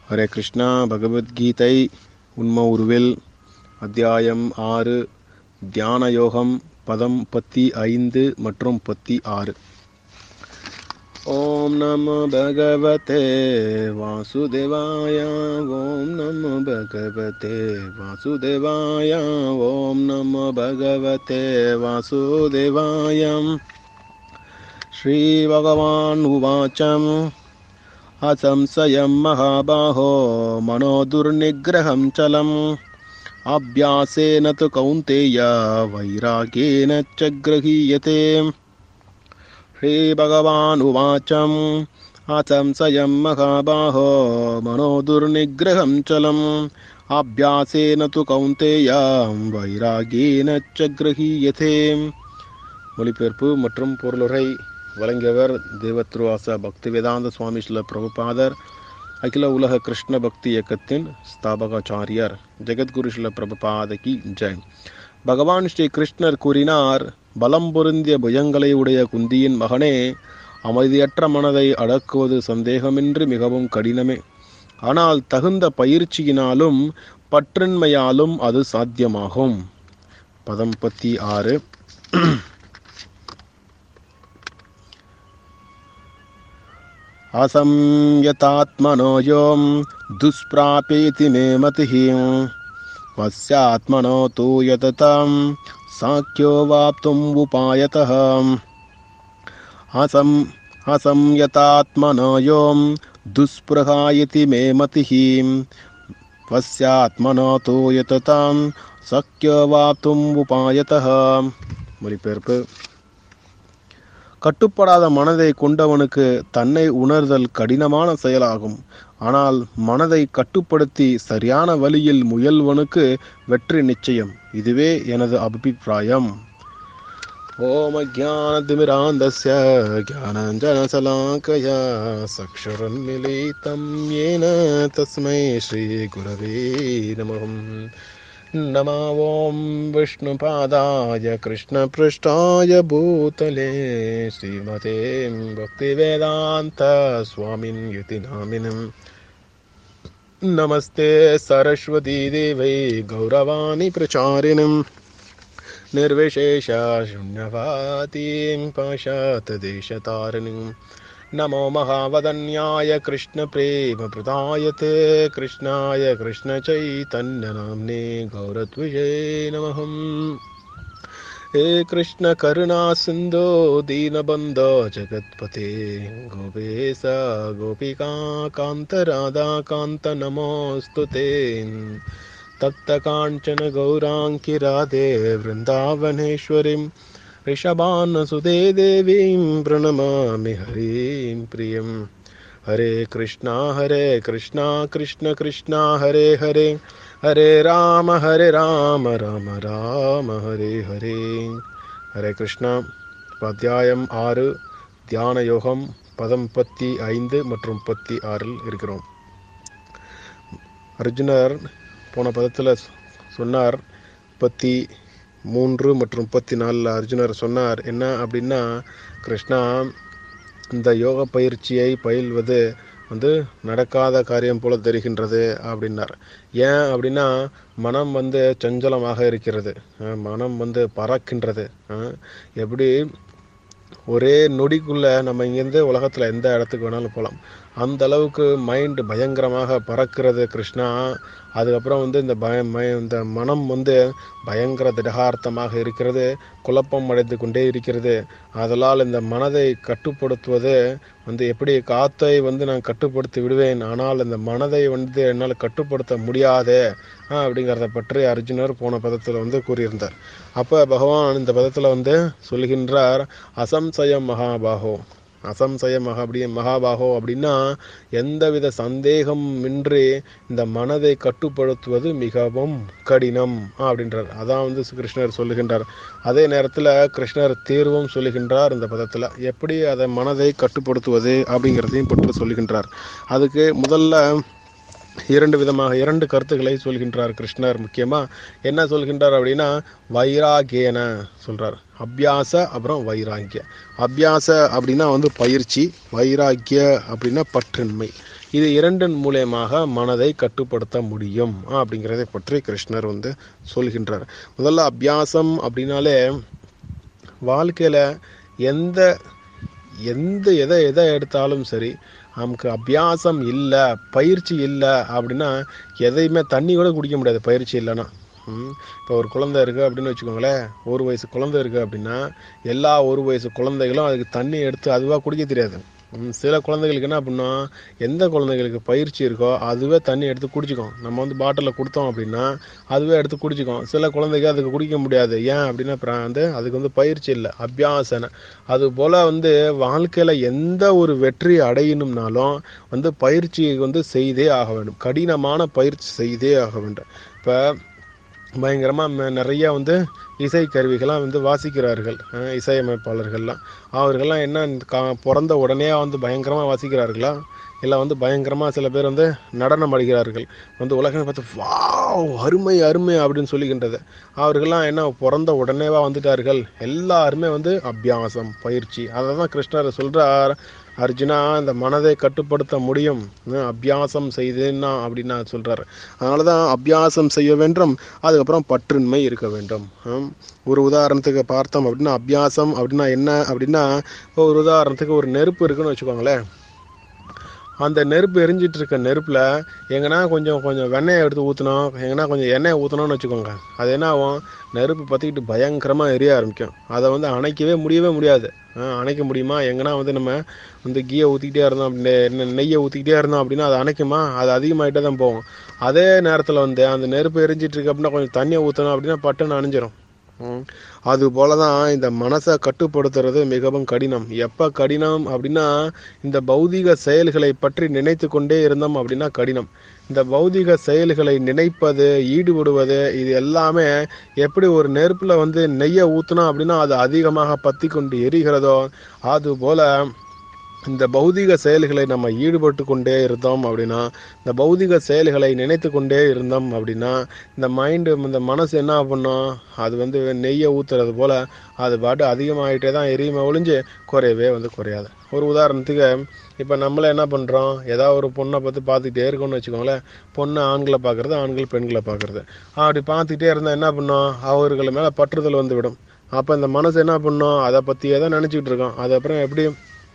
ஹரே கிருஷ்ணா பகவத்கீதை உண்ம உருவில் அத்தியாயம் ஆறு தியான யோகம் பதம் பத்தி ஐந்து மற்றும் பத்தி ஆறு ஓம் நமோ பகவதே வாசுதேவாய ஓம் நமோ பகவதே வாசுதேவாய ஓம் நமோ பகவதே வாசுதேவாயம் श्रीभगवान् उवाचम् असंशयं महाबाहो मनो दुर्निग्रहं चलम् अभ्यासेन तु कौन्तेय वैराग्येन च गृहीयते श्रीभगवान् उवाचम् असंशयं महाबाहो मनो दुर्निग्रहं चलम् अभ्यासेन तु कौन्तेय वैराग्येन च गृहीयते மொழிபெயர்ப்பு மற்றும் பொருளுரை வழங்கியவர் தேவத்ருவாச பக்தி வேதாந்த சுவாமி ஸ்ல பிரபுபாதர் அகில உலக கிருஷ்ண பக்தி இயக்கத்தின் ஸ்தாபகாச்சாரியர் ஜெகத்குரு ஸ்ல பிரபுபாதகி ஜெய் பகவான் ஸ்ரீ கிருஷ்ணர் கூறினார் பலம் பொருந்திய புயங்களை உடைய குந்தியின் மகனே அமைதியற்ற மனதை அடக்குவது சந்தேகமின்றி மிகவும் கடினமே ஆனால் தகுந்த பயிற்சியினாலும் பற்றின்மையாலும் அது சாத்தியமாகும் பதம் பத்தி ஆறு असंयतात्मनो यों दुष्प्रापेति मे मतिः वस्यात्मनो तु यततां साख्यो वाप्तुम् उपायतः असं असंयतात्मनो यों दुष्प्रहा इति मे मतिः वस्यात्मनो तु यततां சக்கியோ வாப்தும் உபாயத்தः மொழிபெயர்ப்பு கட்டுப்படாத மனதை கொண்டவனுக்கு தன்னை உணர்தல் கடினமான செயலாகும் ஆனால் மனதை கட்டுப்படுத்தி சரியான வழியில் முயல்வனுக்கு வெற்றி நிச்சயம் இதுவே எனது அபிப்பிராயம் ஓம் அஜானதிமிராந்தஸ்ய ज्ञानाञ्जनशलाकया चक्षुरुन्मिलितं येन तस्मै श्रीगुरवे नमः नमा ॐ विष्णुपादाय कृष्णपृष्ठाय भूतले श्रीमते भक्तिवेदान्तस्वामिन् इति नामिनम् नमस्ते सरस्वतीदेवै गौरवाणि प्रचारिणम् निर्विशेष शून्यवातीं पाशातदेशतारिणीम् नमो महावदन्याय कृष्णप्रेमप्रदायते कृष्णाय कृष्णचैतन्यनाम्ने गौरत्विजय नमः हे कृष्णकरुणा सिन्धो दीनबन्धो जगत्पते गोपेश गोपिका कान्तराधा कान्त नमोऽस्तु ते तप्तकाञ्चन गौराङ्कि राधे वृन्दावनेश्वरीम् ऋषभानुसुते देवीं प्रणमामि हरीं प्रियं हरे कृष्णा हरे कृष्णा कृष्ण कृष्णा हरे हरे हरे राम हरे राम राम राम हरे हरे ஹரே கிருஷ்ணா அத்தியாயம் ஆறு தியான யோகம் பதம் பத்தி ஐந்து மற்றும் பத்தி ஆறில் இருக்கிறோம் அர்ஜுனர் போன பதத்தில் சொன்னார் பத்தி மூன்று மற்றும் முப்பத்தி நாலில் அர்ஜுனர் சொன்னார் என்ன அப்படின்னா கிருஷ்ணா இந்த யோக பயிற்சியை பயில்வது வந்து நடக்காத காரியம் போல தெரிகின்றது அப்படின்னார் ஏன் அப்படின்னா மனம் வந்து சஞ்சலமாக இருக்கிறது மனம் வந்து பறக்கின்றது எப்படி ஒரே நொடிக்குள்ள நம்ம இங்கேருந்து உலகத்தில் எந்த இடத்துக்கு வேணாலும் போகலாம் அந்த அளவுக்கு மைண்டு பயங்கரமாக பறக்கிறது கிருஷ்ணா அதுக்கப்புறம் வந்து இந்த பயம் இந்த மனம் வந்து பயங்கர திடகார்த்தமாக இருக்கிறது குழப்பம் அடைந்து கொண்டே இருக்கிறது அதனால் இந்த மனதை கட்டுப்படுத்துவது வந்து எப்படி காத்தை வந்து நான் கட்டுப்படுத்தி விடுவேன் ஆனால் இந்த மனதை வந்து என்னால் கட்டுப்படுத்த முடியாதே அப்படிங்கிறத பற்றி அர்ஜுனர் போன பதத்தில் வந்து கூறியிருந்தார் அப்போ பகவான் இந்த பதத்தில் வந்து சொல்கின்றார் அசம்சயம் மகாபாகோ அசம்சய மகா அப்படி மகாபாகோ அப்படின்னா எந்தவித சந்தேகம் இன்றி இந்த மனதை கட்டுப்படுத்துவது மிகவும் கடினம் அப்படின்றார் அதான் வந்து கிருஷ்ணர் சொல்லுகின்றார் அதே நேரத்தில் கிருஷ்ணர் தீர்வும் சொல்லுகின்றார் இந்த பதத்தில் எப்படி அதை மனதை கட்டுப்படுத்துவது அப்படிங்கிறதையும் பற்றி சொல்லுகின்றார் அதுக்கு முதல்ல இரண்டு விதமாக இரண்டு கருத்துக்களை சொல்கின்றார் கிருஷ்ணர் முக்கியமா என்ன சொல்கின்றார் அப்படின்னா வைராகியன சொல்றார் அபியாச அப்புறம் வைராக்கிய அபியாச அப்படின்னா வந்து பயிற்சி வைராக்கிய அப்படின்னா பற்றின்மை இது இரண்டின் மூலியமாக மனதை கட்டுப்படுத்த முடியும் அப்படிங்கிறதை பற்றி கிருஷ்ணர் வந்து சொல்கின்றார் முதல்ல அபியாசம் அப்படின்னாலே வாழ்க்கையில் எந்த எந்த எதை எதை எடுத்தாலும் சரி நமக்கு அபியாசம் இல்லை பயிற்சி இல்லை அப்படின்னா எதையுமே தண்ணி கூட குடிக்க முடியாது பயிற்சி இல்லைன்னா இப்போ ஒரு குழந்தை இருக்குது அப்படின்னு வச்சுக்கோங்களேன் ஒரு வயசு குழந்தை இருக்குது அப்படின்னா எல்லா ஒரு வயசு குழந்தைகளும் அதுக்கு தண்ணி எடுத்து அதுவாக குடிக்க தெரியாது ம், சில குழந்தைகளுக்கு என்ன அப்படின்னா எந்த குழந்தைகளுக்கு பயிற்சி இருக்கோ அதுவே தண்ணி எடுத்து குடிச்சிக்கும் நம்ம வந்து பாட்டிலில் கொடுத்தோம் அப்படின்னா அதுவே எடுத்து குடிச்சிக்கும் சில குழந்தைக்கு அதுக்கு குடிக்க முடியாது ஏன் அப்படின்னா அப்புறம் வந்து அதுக்கு வந்து பயிற்சி இல்லை அபியாசனை அது போல் வந்து வாழ்க்கையில் எந்த ஒரு வெற்றி அடையணும்னாலும் வந்து பயிற்சி வந்து செய்தே ஆக வேண்டும் கடினமான பயிற்சி செய்தே ஆக வேண்டும் இப்போ பயங்கரமாக நிறைய வந்து இசை கருவிகள்லாம் வந்து வாசிக்கிறார்கள் அஹ் இசையமைப்பாளர்கள்லாம் அவர்கள்லாம் என்ன கா பிறந்த உடனே வந்து பயங்கரமாக வாசிக்கிறார்களா இல்லை வந்து பயங்கரமாக சில பேர் வந்து நடனம் ஆடுகிறார்கள் வந்து உலகம் பார்த்து வாவ் அருமை அருமை அப்படின்னு சொல்லுகின்றது அவர்கள்லாம் என்ன பிறந்த உடனேவா வந்துட்டார்கள் எல்லாருமே வந்து அபியாசம் பயிற்சி அதை தான் கிருஷ்ணர் சொல்கிறார் அர்ஜுனா இந்த மனதை கட்டுப்படுத்த முடியும் ஹம், அபியாசம் செய்தேன்னா அப்படின்னு சொல்றாரு அதனால தான் அபியாசம் செய்ய வேண்டும் அதுக்கப்புறம் பற்றின்மை இருக்க வேண்டும் ஹம், ஒரு உதாரணத்துக்கு பார்த்தோம் அப்படின்னா அபியாசம் அப்படின்னா என்ன அப்படின்னா இப்போ ஒரு உதாரணத்துக்கு ஒரு நெருப்பு இருக்குன்னு வச்சுக்கோங்களேன் அந்த நெருப்பு எரிஞ்சிட்டு இருக்க நெருப்பில் எங்கன்னா கொஞ்சம் கொஞ்சம் வெண்ணெயை எடுத்து ஊற்றணும் எங்கன்னா கொஞ்சம் எண்ணெயை ஊற்றணும்னு வச்சுக்கோங்க அது என்ன ஆகும் நெருப்பு பற்றிக்கிட்டு பயங்கரமாக எரிய ஆரம்பிக்கும் அதை வந்து அணைக்கவே முடியவே முடியாது ஆ, அணைக்க முடியுமா எங்கன்னா வந்து நம்ம வந்து கீயை ஊற்றிக்கிட்டே இருந்தோம் அப்படி நெ- நெய்யை ஊற்றிக்கிட்டே இருந்தோம் அப்படின்னா அது அணைக்குமா அது அதிகமாகிட்டே தான் போகும் அதே நேரத்தில் வந்து அந்த நெருப்பு எரிஞ்சிட்டு இருக்கு அப்படின்னா கொஞ்சம் தண்ணியை ஊற்றணும் அப்படின்னா பட்டுன்னு அணைஞ்சிரும் ம். அது போல தான் இந்த மனசை கட்டுப்படுத்துறது மிகவும் கடினம் எப்போ கடினம் அப்படின்னா இந்த பௌதிக செயல்களை பற்றி நினைத்து கொண்டே இருந்தோம் அப்படின்னா கடினம் இந்த பௌதிக செயல்களை நினைப்பது ஈடுபடுவது இது எல்லாமே எப்படி ஒரு நெருப்பில் வந்து நெய்யை ஊற்றினோம் அப்படின்னா அது அதிகமாக பற்றி கொண்டு எரிகிறதோ அது போல இந்த பௌதிக செயல்களை நம்ம ஈடுபட்டு கொண்டே இருந்தோம் அப்படின்னா இந்த பௌதிக செயல்களை நினைத்து கொண்டே இருந்தோம் அப்படின்னா இந்த மைண்டு இந்த மனசு என்ன பண்ணும் அது வந்து நெய்யை ஊத்துறது போல அது பாட்டு அதிகமாகிட்டே தான் எரியுமே ஒழிஞ்சு குறையவே வந்து குறையாது ஒரு உதாரணத்துக்கு இப்போ நம்மளே என்ன பண்ணுறோம் ஏதாவது ஒரு பொண்ணை பார்த்து பார்த்துக்கிட்டே இருக்கோம்னு வச்சுக்கோங்களேன் பொண்ணு ஆண்களை பார்க்குறது ஆண்கள் பெண்களை பார்க்குறது அப்படி பார்த்துக்கிட்டே இருந்தால் என்ன பண்ணும் அவர்கள் மேலே பற்றுதல் வந்து விடும் அப்போ இந்த மனசு என்ன பண்ணும் அதை பற்றியே தான் நினச்சிக்கிட்டு இருக்கோம் அது அப்புறம் எப்படி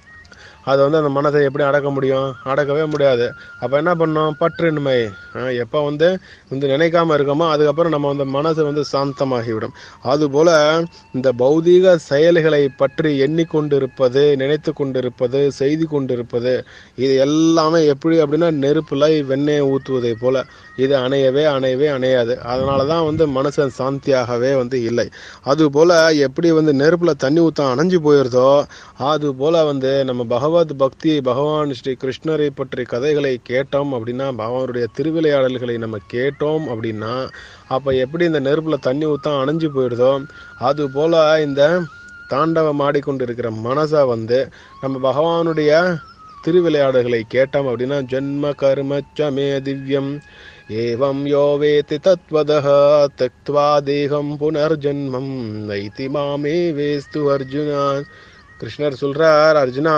அதை வந்து அந்த மனதை எப்படி அடக்க முடியும் அடக்கவே முடியாது அப்போ என்ன பண்ணோம் பற்றின்மை எப்போ வந்து வந்து நினைக்காம இருக்கோமோ அதுக்கப்புறம் நம்ம வந்து மனசு வந்து சாந்தமாகிவிடும் அதுபோல இந்த பௌதீக செயல்களை பற்றி எண்ணிக்கொண்டிருப்பது நினைத்து கொண்டிருப்பது செய்து கொண்டிருப்பது இது எல்லாமே எப்படி அப்படின்னா நெருப்புல வெண்ணெயை ஊற்றுவதை போல இது அணையவே அணையவே அணையாது அதனால தான் வந்து மனுஷன் சாந்தியாகவே வந்து இல்லை அதுபோல எப்படி வந்து நெருப்புல தண்ணி ஊற்ற அணைஞ்சு போயிருதோ அது போல வந்து நம்ம பகவத் பக்தி பகவான் ஸ்ரீ கிருஷ்ணரை பற்றி கதைகளை கேட்டோம் அப்படின்னா பகவானுடைய திருவிளையாடல்களை நம்ம கேட்டோம் அப்படின்னா அப்போ எப்படி இந்த நெருப்புல தண்ணி ஊற்ற அணைஞ்சு போயிடுதோ அது போல இந்த தாண்டவம் ஆடிக்கொண்டிருக்கிற மனசை வந்து நம்ம பகவானுடைய திருவிளையாடல்களை கேட்டோம் அப்படின்னா ஜென்ம கர்மச்சமே திவ்யம் ஏவம் யோ வேத்தி தத்வதः தக்த்வா தேகம் புனர்ஜன்மம் நைதி மாமே வேஸ்து அர்ஜுனா கிருஷ்ணர் சொல்றார் அர்ஜுனா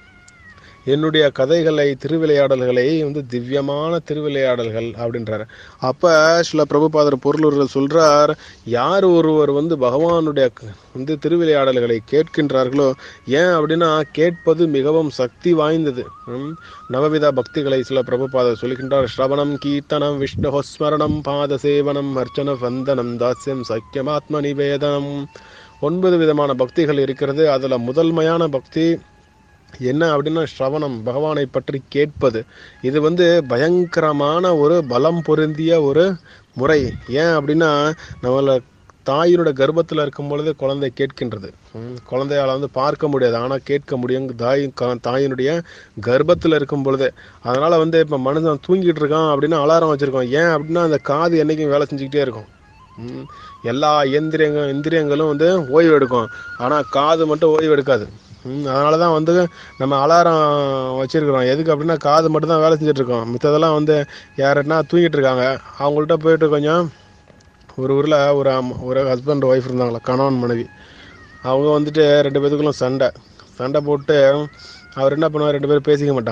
என்னுடைய கதைகளை திருவிளையாடல்களை வந்து திவ்யமான திருவிளையாடல்கள் அப்படின்றார் அப்ப சில பிரபுபாதர் பொருளர்கள் சொல்றார் யார் ஒருவர் வந்து பகவானுடைய க- வந்து திருவிளையாடல்களை கேட்கின்றார்களோ ஏன் அப்படின்னா கேட்பது மிகவும் சக்தி வாய்ந்தது ம்? நவவித பக்திகளை சில பிரபுபாதர் சொல்கின்றார் ஸ்ரவணம் கீர்த்தனம் விஷ்ணு ஸ்மரணம் பாத சேவனம் அர்ச்சன வந்தனம் தாஸ்யம் சக்கியமாத்ம நிவேதனம் ஒன்பது விதமான பக்திகள் இருக்கிறது அதுல முதன்மையான பக்தி என்ன அப்படின்னா ஸ்ரவணம் பகவானை பற்றி கேட்பது இது வந்து பயங்கரமான ஒரு பலம் பொருந்திய ஒரு முறை ஏன் அப்படின்னா நம்மள தாயினோட கர்ப்பத்தில் இருக்கும் பொழுது குழந்தை கேட்கின்றது ம், குழந்தையால வந்து பார்க்க முடியாது ஆனால் கேட்க முடியும் தாய் க- தாயினுடைய கர்ப்பத்தில் இருக்கும் பொழுது அதனால வந்து இப்போ மனுஷன் தூங்கிட்டு இருக்கான் அப்படின்னா அலாரம் வச்சிருக்கோம் ஏன் அப்படின்னா அந்த காது என்னைக்கும் வேலை செஞ்சுக்கிட்டே இருக்கும் ம், எல்லா இயந்திரியங்க இந்திரியங்களும் வந்து ஓய்வு எடுக்கும் ஆனால் காது மட்டும் ஓய்வு எடுக்காது ம், அதனால தான் வந்து நம்ம அலாரம் வச்சிருக்கிறோம் எதுக்கு அப்படின்னா காது மட்டும் தான் வேலை செஞ்சுட்டு இருக்கோம் மித்ததெல்லாம் வந்து யாருன்னா தூங்கிட்டு இருக்காங்க அவங்கள்ட்ட போயிட்டு கொஞ்சம் ஒரு ஊரில் ஒரு அம்மா- ஒரு ஹஸ்பண்ட் ஒய்ஃப் இருந்தாங்களா கணவன் மனைவி அவங்க வந்துட்டு ரெண்டு பேத்துக்குள்ள சண்டை சண்டை போட்டு அவர் என்ன பண்ணுவார் ரெண்டு பேரும் பேசிக்க மாட்டாங்க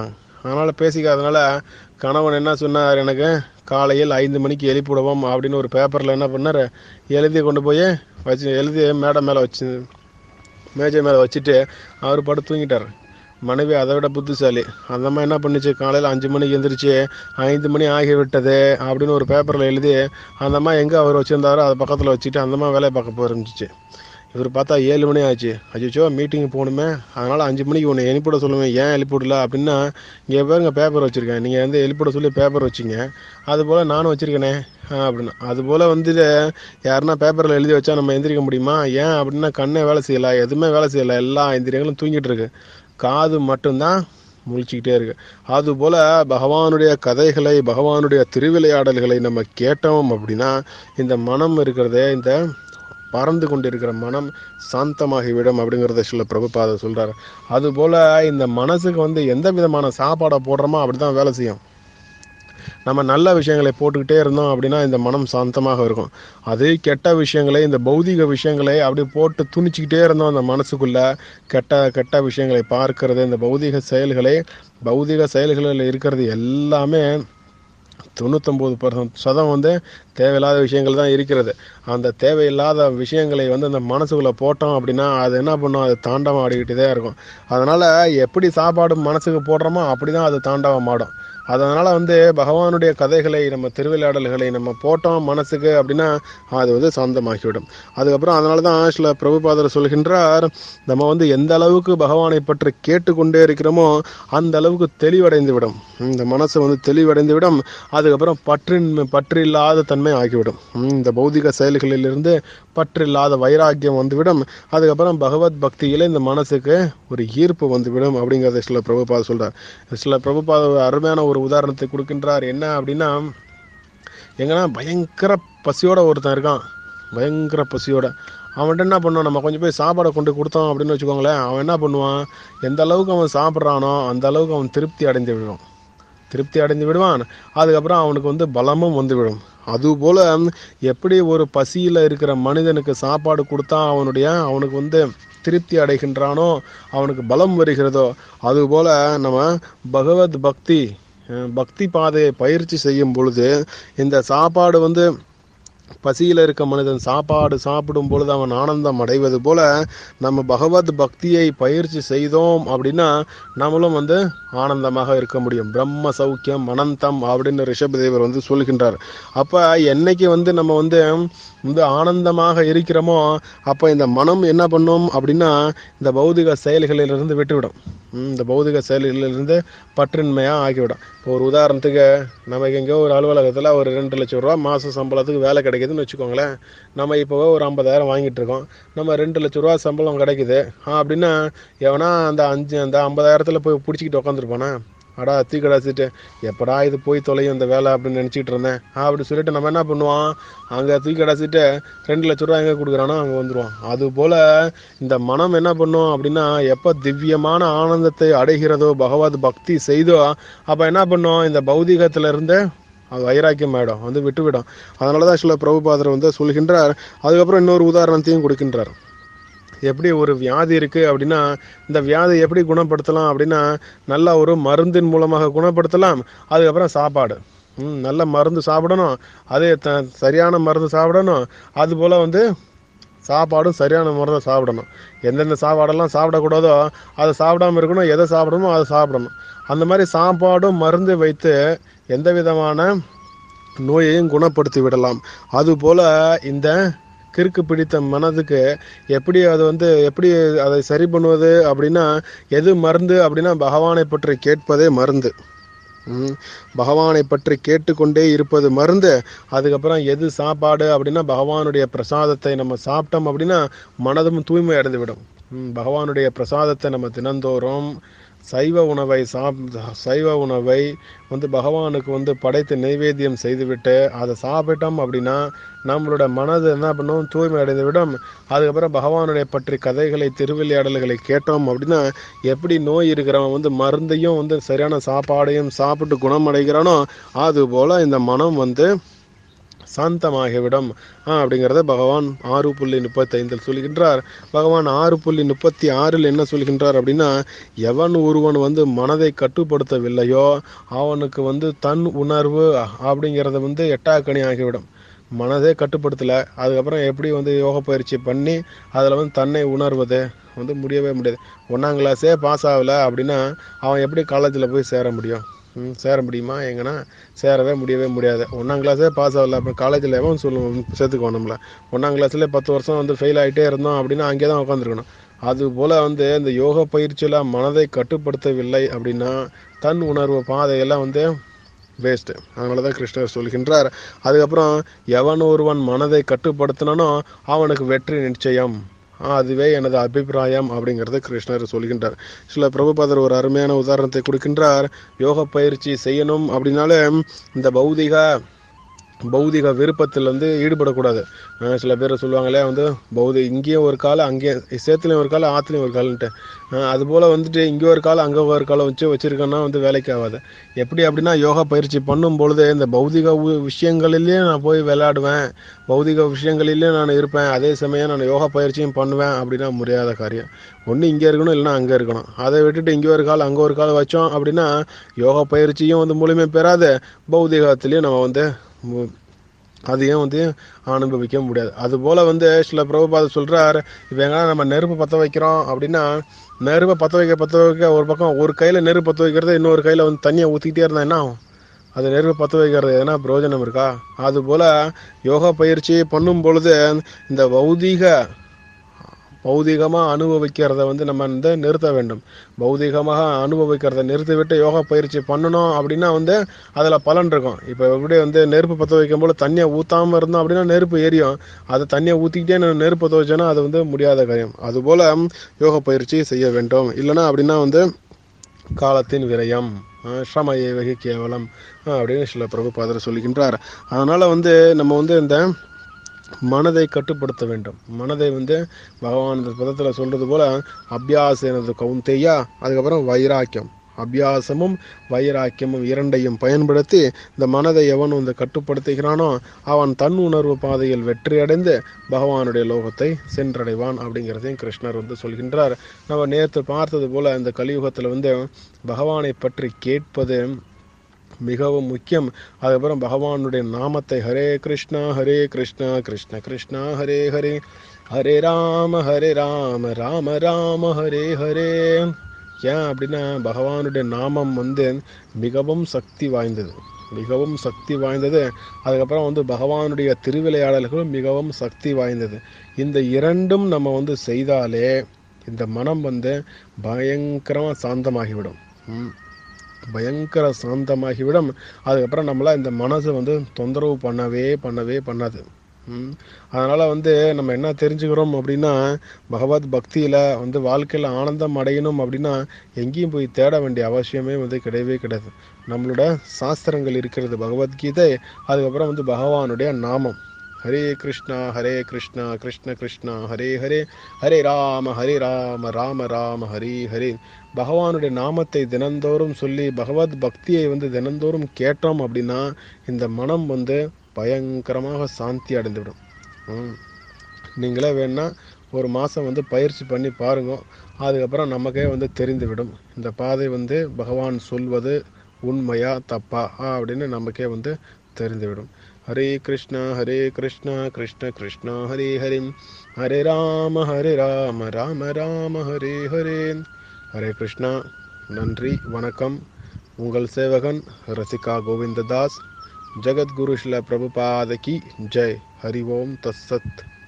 அதனால் பேசிக்காதனால கணவன் என்ன சொன்னார் எனக்கு காலையில் ஐந்து மணிக்கு எழுப்பிவிடுவோம் அப்படின்னு ஒரு பேப்பரில் என்ன பண்ணார் எழுதி கொண்டு போய் வச்சு எழுதி மேடை மேலே வச்சு மேஜை மேலே வச்சுட்டு அவர் படுத்து தூங்கிட்டார் மனைவி அதை விட புத்திசாலி அந்த மாதிரி என்ன பண்ணுச்சு காலையில் அஞ்சு மணிக்கு எந்திரிச்சு ஐந்து மணி ஆகிவிட்டது அப்படின்னு ஒரு பேப்பரில் எழுதி அந்த அம்மா எங்கே அவர் வச்சுருந்தாரோ அதை பக்கத்தில் வச்சுட்டு அந்த அம்மா வேலையை பார்க்க போயிருந்துச்சு இவர் பார்த்தா ஏழு மணி ஆச்சு அச்சோ மீட்டிங் போகணுமே அதனால் அஞ்சு மணிக்கு ஒன்று எழுப்பிட சொல்லுவேன் ஏன் எழுப்பிவிடல அப்படின்னா இங்கே பாருங்க பேப்பர் வச்சுருக்கேன் நீங்கள் வந்து எழுப்பிட சொல்லி பேப்பர் வச்சிங்க அதுபோல் நானும் வச்சுருக்கேனே அப்படின்னு அதுபோல் வந்து யாருன்னா பேப்பரில் எழுதி வச்சா நம்ம எந்திரிக்க முடியுமா ஏன் அப்படின்னா கண்ணே வேலை செய்யலை எதுவுமே வேலை செய்யலை எல்லா இந்திரியங்களும் தூங்கிட்டு இருக்கு காது மட்டும்தான் முழிச்சுக்கிட்டே இருக்கு அதுபோல் பகவானுடைய கதைகளை பகவானுடைய திருவிளையாடல்களை நம்ம கேட்டோம் அப்படின்னா இந்த மனம் இருக்கிறதே இந்த பறந்து கொண்டிருக்கிற மனம் சாந்தமாகிவிடும் அப்படிங்கிறத சில பிரபுபாத சொல்கிறார் அதுபோல் இந்த மனசுக்கு வந்து எந்த விதமான சாப்பாடை போடுறோமோ அப்படி தான் வேலை செய்யும் நம்ம நல்ல விஷயங்களை போட்டுக்கிட்டே இருந்தோம் அப்படின்னா இந்த மனம் சாந்தமாக இருக்கும் அதே கெட்ட விஷயங்களை இந்த பௌதிக விஷயங்களை அப்படி போட்டு துணிச்சிக்கிட்டே இருந்தோம் அந்த மனசுக்குள்ள கெட்ட கெட்ட விஷயங்களை பார்க்கறது இந்த பௌதிக செயல்களை பௌதிக செயல்களில் இருக்கிறது எல்லாமே தொண்ணூத்தொம்பது பர்சன்ட் சதம் வந்து தேவையில்லாத விஷயங்கள் தான் இருக்கிறது அந்த தேவையில்லாத விஷயங்களை வந்து அந்த மனசுக்குள்ளே போட்டோம் அப்படின்னா அது என்ன பண்ணும் அது தாண்டவம் ஆடிக்கிட்டே தான் இருக்கும் அதனால் எப்படி சாப்பாடு மனசுக்கு போடுறோமோ அப்படி தான் அது தாண்டவம் ஆடும் அதனால் வந்து பகவானுடைய கதைகளை நம்ம திருவிளையாடல்களை நம்ம போட்டோம் மனசுக்கு அப்படின்னா அது வந்து சாந்தமாகிவிடும் அதுக்கப்புறம் அதனால தான் சில பிரபுபாதர் சொல்கின்றார் நம்ம வந்து எந்த அளவுக்கு பகவானை பற்றி கேட்டுக்கொண்டே இருக்கிறோமோ அந்த அளவுக்கு தெளிவடைந்து விடும் இந்த மனசு வந்து தெளிவடைந்து விடும் அதுக்கப்புறம் பற்றின் பற்றில்லாத தன்மை ஆகிவிடும் இந்த பௌதிக செயல்களிலிருந்து பற்றில்லாத வைராக்கியம் வந்துவிடும் அதுக்கப்புறம் பகவத் பக்தியில் இந்த மனசுக்கு ஒரு ஈர்ப்பு வந்துவிடும் அப்படிங்கிறத சில பிரபுபாத சொல்கிறார் சில பிரபுபாத ஒரு அருமையான ஒரு உதாரணத்தை கொடுக்கின்றார் என்ன அப்படின்னா எங்கன்னா பயங்கர பசியோட ஒருத்தன் இருக்கான் பயங்கர பசியோட அவன்கிட்ட என்ன பண்ணுவான் நம்ம கொஞ்சம் போய் சாப்பாடை கொண்டு கொடுத்தோம் அப்படின்னு வச்சுக்கோங்களேன் அவன் என்ன பண்ணுவான் எந்த அளவுக்கு அவன் சாப்பிட்றானோ அந்த அளவுக்கு அவன் திருப்தி அடைந்து விடுவான் திருப்தி அடைந்து விடுவான் அதுக்கப்புறம் அவனுக்கு வந்து பலமும் வந்துவிடும் அதுபோல் எப்படி ஒரு பசியில் இருக்கிற மனிதனுக்கு சாப்பாடு கொடுத்தா அவனுடைய அவனுக்கு வந்து திருப்தி அடைகின்றானோ அவனுக்கு பலம் வருகிறதோ அதுபோல் நம்ம பகவத் பக்தி பக்தி பாதையை பயிற்சி செய்யும் பொழுது இந்த சாப்பாடு வந்து பசியில் இருக்க மனிதன் சாப்பாடு சாப்பிடும் பொழுது அவன் ஆனந்தம் அடைவது போல நம்ம பகவத் பக்தியை பயிற்சி செய்தோம் அப்படின்னா நம்மளும் வந்து ஆனந்தமாக இருக்க முடியும் பிரம்ம சௌக்கியம் அனந்தம் அப்படின்னு ரிஷபதேவர் வந்து சொல்கின்றார் அப்போ என்னைக்கு வந்து நம்ம வந்து வந்து ஆனந்தமாக இருக்கிறோமோ அப்போ இந்த மனம் என்ன பண்ணும் அப்படின்னா இந்த பௌதிக செயல்களிலிருந்து விட்டுவிடும் இந்த பௌதிக செயல்களிலிருந்து பற்றின்மையாக ஆகிவிடும் இப்போ ஒரு உதாரணத்துக்கு நமக்கு எங்கேயோ ஒரு அலுவலகத்தில் ஒரு ரெண்டு லட்சம் ரூபா மாத சம்பளத்துக்கு வேலை கிடைக்குதுன்னு வச்சுக்கோங்களேன் நம்ம இப்போ ஒரு ஐம்பதாயிரம் வாங்கிட்டு இருக்கோம் நம்ம ரெண்டு லட்ச ரூபா சம்பளம் கிடைக்குது அப்படின்னா எவனா அந்த அஞ்சு அந்த ஐம்பதாயிரத்தில் போய் பிடிச்சிக்கிட்டு உட்காந்துருப்பானா அடா தீ கடாச்சிட்டு எப்படா இது போய் தொலையும் இந்த வேலை அப்படின்னு நினச்சிட்டு இருந்தேன் அப்படி சொல்லிட்டு நம்ம என்ன பண்ணுவோம் அங்கே தூக்கி கடாச்சிட்டு ரெண்டு லட்ச ரூபா எங்கே கொடுக்குறானோ அங்கே வந்துடுவோம் அதுபோல் இந்த மனம் என்ன பண்ணும் அப்படின்னா எப்போ திவ்யமான ஆனந்தத்தை அடைகிறதோ பகவத் பக்தி செய்தோ அப்போ என்ன பண்ணும் இந்த பௌதிகத்திலிருந்து அது வைராக்கியம் ஆகிடும் வந்து விட்டுவிடும் அதனால தான் சில பிரபுபாதர் வந்து சொல்கின்றார் அதுக்கப்புறம் இன்னொரு உதாரணத்தையும் கொடுக்கின்றார் எப்படி ஒரு வியாதி இருக்குது அப்படின்னா இந்த வியாதி எப்படி குணப்படுத்தலாம் அப்படின்னா நல்ல ஒரு மருந்தின் மூலமாக குணப்படுத்தலாம் அதுக்கப்புறம் சாப்பாடு ம் நல்ல மருந்து சாப்பிடணும் அதே த சரியான மருந்து சாப்பிடணும் அதுபோல் வந்து சாப்பாடும் சரியான முறை சாப்பிடணும் எந்தெந்த சாப்பாடெல்லாம் சாப்பிடக்கூடாதோ அதை சாப்பிடாம இருக்கணும் எதை சாப்பிடணுமோ அதை சாப்பிடணும் அந்த மாதிரி சாப்பாடும் மருந்து வைத்து எந்த விதமான நோயையும் குணப்படுத்தி விடலாம் அதுபோல் இந்த கிறுக்கு பிடித்த மனதுக்கு எப்படி அது வந்து எப்படி அதை சரி பண்ணுவது அப்படின்னா எது மருந்து அப்படின்னா பகவானை பற்றி கேட்பதே மருந்து பகவானை பற்றி கேட்டுக்கொண்டே இருப்பது மருந்து அதுக்கப்புறம் எது சாப்பாடு அப்படின்னா பகவானுடைய பிரசாதத்தை நம்ம சாப்பிட்டோம் அப்படின்னா மனதும் தூய்மை அடைந்து விடும் பகவானுடைய பிரசாதத்தை நம்ம தினந்தோறும் சைவ உணவை சாப் சைவ உணவை வந்து பகவானுக்கு வந்து படைத்து நைவேத்தியம் செய்துவிட்டு அதை சாப்பிட்டோம் அப்படின்னா நம்மளோட மனது என்ன பண்ணும் தூய்மை அடைந்து விடும் அதுக்கப்புறம் பகவானுடைய பற்றி கதைகளை திருவிளையாடல்களை கேட்டோம் அப்படின்னா எப்படி நோய் இருக்கிறவன் வந்து மருந்தையும் வந்து சரியான சாப்பாடையும் சாப்பிட்டு குணமடைகிறானோ அதுபோல் இந்த மனம் வந்து சாந்தமாகிவிடும் அப்படிங்கிறத பகவான் ஆறு புள்ளி முப்பத்தைந்தில் சொல்கின்றார் பகவான் ஆறு புள்ளி முப்பத்தி ஆறில் என்ன சொல்கின்றார் அப்படின்னா எவன் ஒருவன் வந்து மனதை கட்டுப்படுத்தவில்லையோ அவனுக்கு வந்து தன் உணர்வு அப்படிங்கிறத வந்து எட்டாக்கணி ஆகிவிடும் மனதே கட்டுப்படுத்தலை அதுக்கப்புறம் எப்படி வந்து யோக பயிற்சி பண்ணி அதில் வந்து தன்னை உணர்வது வந்து முடியவே முடியாது ஒன்றாம் கிளாஸே பாஸ் ஆகலை அப்படின்னா அவன் எப்படி காலேஜில் போய் சேர முடியும் ம், சேர முடியுமா எங்கன்னா சேரவே முடியவே முடியாது ஒன்றாம் கிளாஸே பாஸ் ஆகல அப்புறம் காலேஜில் எவன் சொல்லுவோம் சேர்த்துக்குவோம் நம்மள ஒன்றாம் கிளாஸ்லேயே பத்து வருஷம் வந்து ஃபெயில் ஆகிட்டே இருந்தோம் அப்படின்னா அங்கே தான் உட்காந்துருக்கணும் அதுபோல் வந்து இந்த யோக பயிற்சியில் மனதை கட்டுப்படுத்தவில்லை அப்படின்னா தன் உணர்வு பாதையெல்லாம் வந்து வேஸ்ட்டு அதனால தான் கிருஷ்ணர் சொல்கின்றார் அதுக்கப்புறம் எவன் ஒருவன் மனதை கட்டுப்படுத்தினானோ அவனுக்கு வெற்றி நிச்சயம் ஆ, அதுவே எனது அபிப்பிராயம் அப்படிங்கிறத கிருஷ்ணர் சொல்கின்றார் சில பிரபுபாதர் ஒரு அருமையான உதாரணத்தை கொடுக்கின்றார் யோக பயிற்சி செய்யணும் அப்படின்னாலே இந்த பௌதிக பௌதிக விருப்பத்தில் வந்து ஈடுபடக்கூடாது அஹ் சில பேர் சொல்லுவாங்களே வந்து பௌதி இங்கேயும் ஒரு காலம் அங்கேயும் சேத்துலையும் ஒரு காலம் ஆற்றுலையும் ஒரு காலன்ட்டு அஹ் அதுபோல் வந்துட்டு இங்கே ஒரு காலம் அங்கே ஒரு காலம் வச்சு வச்சுருக்கேன்னா வந்து வேலைக்கு ஆகாது எப்படி அப்படின்னா யோகா பயிற்சி பண்ணும் பொழுது இந்த பௌதிக உ- விஷயங்களிலே நான் போய் விளையாடுவேன் பௌதிக விஷயங்களிலே நான் இருப்பேன் அதே சமயம் நான் யோகா பயிற்சியும் பண்ணுவேன் அப்படின்னா முடியாத காரியம் ஒன்று இங்கே இருக்கணும் இல்லைன்னா அங்கே இருக்கணும் அதை விட்டுட்டு இங்கே ஒரு கால் அங்கே ஒரு கால் வச்சோம் அப்படின்னா யோகா பயிற்சியும் வந்து முழுமை பெறாது பௌதிகத்திலையும் நம்ம வந்து மு- அதையும் வந்து அனுபவிக்க முடியாது அதுபோல் வந்து சில பிரபுபாத சொல்கிறார் இப்போ எங்கன்னா நம்ம நெருப்பு பற்ற வைக்கிறோம் அப்படின்னா நெருப்பை பற்ற வைக்க பற்ற வைக்க ஒரு பக்கம் ஒரு கையில் நெருப்பு பற்ற வைக்கிறது இன்னொரு கையில் வந்து தண்ணியை ஊற்றிக்கிட்டே இருந்தால் என்ன ஆகும் அது நெருப்பு பற்ற வைக்கிறது எதனா பிரயோஜனம் இருக்கா அதுபோல் யோகா பயிற்சி பண்ணும் பொழுது இந்த பௌதீக பௌதிகமாக அனுபவிக்கிறத வந்து நம்ம வந்து நிறுத்த வேண்டும் பௌதிகமாக அனுபவிக்கிறத நிறுத்திவிட்டு யோகா பயிற்சி பண்ணணும் அப்படின்னா வந்து அதில் பலன் இருக்கும் இப்போ எப்படி வந்து நெருப்பு பற்ற வைக்கும் போது தண்ணியை ஊற்றாமல் இருந்தோம் அப்படின்னா நெருப்பு எரியும் அதை தண்ணியை ஊற்றிக்கிட்டே நான் நெருப்பு பற்ற வச்சேன்னா அது வந்து முடியாத காரியம் அதுபோல் யோகா பயிற்சி செய்ய வேண்டும் இல்லைன்னா அப்படின்னா வந்து காலத்தின் விரயம் அஹ் ஸ்ரம ஏவகி கேவலம் அஹ் அப்படின்னு சில பிரபுபாதர் சொல்லுகின்றார் அதனால் வந்து நம்ம வந்து இந்த மனதை கட்டுப்படுத்த வேண்டும் மனதை வந்து பகவான் இந்த பதத்தில் சொல்றது போல அபியாசனது கவுந்தேயா அதுக்கப்புறம் வைராக்கியம் அபியாசமும் வைராக்கியமும் இரண்டையும் பயன்படுத்தி இந்த மனதை எவன் வந்து கட்டுப்படுத்துகிறானோ அவன் தன் உணர்வு பாதையில் வெற்றியடைந்து பகவானுடைய லோகத்தை சென்றடைவான் அப்படிங்கிறதையும் கிருஷ்ணர் வந்து சொல்கின்றார் நம்ம நேற்று பார்த்தது போல இந்த கலியுகத்தில் வந்து பகவானை பற்றி கேட்பது மிகவும் முக்கியம் அதுக்கப்புறம் பகவானுடைய நாமத்தை ஹரே கிருஷ்ணா ஹரே கிருஷ்ணா கிருஷ்ண கிருஷ்ணா ஹரே ஹரே ஹரே ராம ஹரே ராம ராம ராம ஹரே ஹரே ஏன் அப்படின்னா பகவானுடைய நாமம் வந்து மிகவும் சக்தி வாய்ந்தது மிகவும் சக்தி வாய்ந்தது அதுக்கப்புறம் வந்து பகவானுடைய திருவிளையாடல்களும் மிகவும் சக்தி வாய்ந்தது இந்த இரண்டும் நம்ம வந்து செய்தாலே இந்த மனம் வந்து பயங்கரமாக சாந்தமாகிவிடும் ம். பயங்கர சாந்தமாகிவிடும் அதுக்கப்புறம் நம்மள இந்த மனசு வந்து தொந்தரவு பண்ணவே பண்ணவே பண்ணாது ம். அதனால வந்து நம்ம என்ன தெரிஞ்சுக்கிறோம் அப்படின்னா பகவத் பக்தியில வந்து வாழ்க்கையில ஆனந்தம் அடையணும் அப்படின்னா எங்கேயும் போய் தேட வேண்டிய அவசியமே வந்து கிடையவே கிடையாது நம்மளோட சாஸ்திரங்கள் இருக்கிறது பகவத்கீதை அதுக்கப்புறம் வந்து பகவானுடைய நாமம் ஹரே கிருஷ்ணா ஹரே கிருஷ்ணா கிருஷ்ண கிருஷ்ணா ஹரே ஹரே ஹரே ராம ஹரே ராம ராம ராம ஹரே ஹரே பகவானுடைய நாமத்தை தினந்தோறும் சொல்லி பகவத் பக்தியை வந்து தினந்தோறும் கேட்டோம் அப்படின்னா இந்த மனம் வந்து பயங்கரமாக சாந்தி அடைந்துவிடும் ம். நீங்களே வேணா ஒரு மாதம் வந்து பயிற்சி பண்ணி பாருங்க அதுக்கப்புறம் நமக்கே வந்து தெரிந்துவிடும் இந்த பாதை வந்து பகவான் சொல்வது உண்மையா தப்பா ஆ, அப்படின்னு நமக்கே வந்து தெரிந்துவிடும் ஹரே கிருஷ்ணா ஹரே கிருஷ்ணா கிருஷ்ண கிருஷ்ணா ஹரே ஹரி ஹரே ராம ஹரே ராம ராம ராம ஹரே ஹரே ஹரே கிருஷ்ணா நன்றி வணக்கம் உங்கள் சேவகன் ரசிகா கோவிந்ததாஸ் ஜெகத்குரு ஸ்ல பிரபுபாத கி ஜெய் ஹரி ஓம் தஸ்ஸத்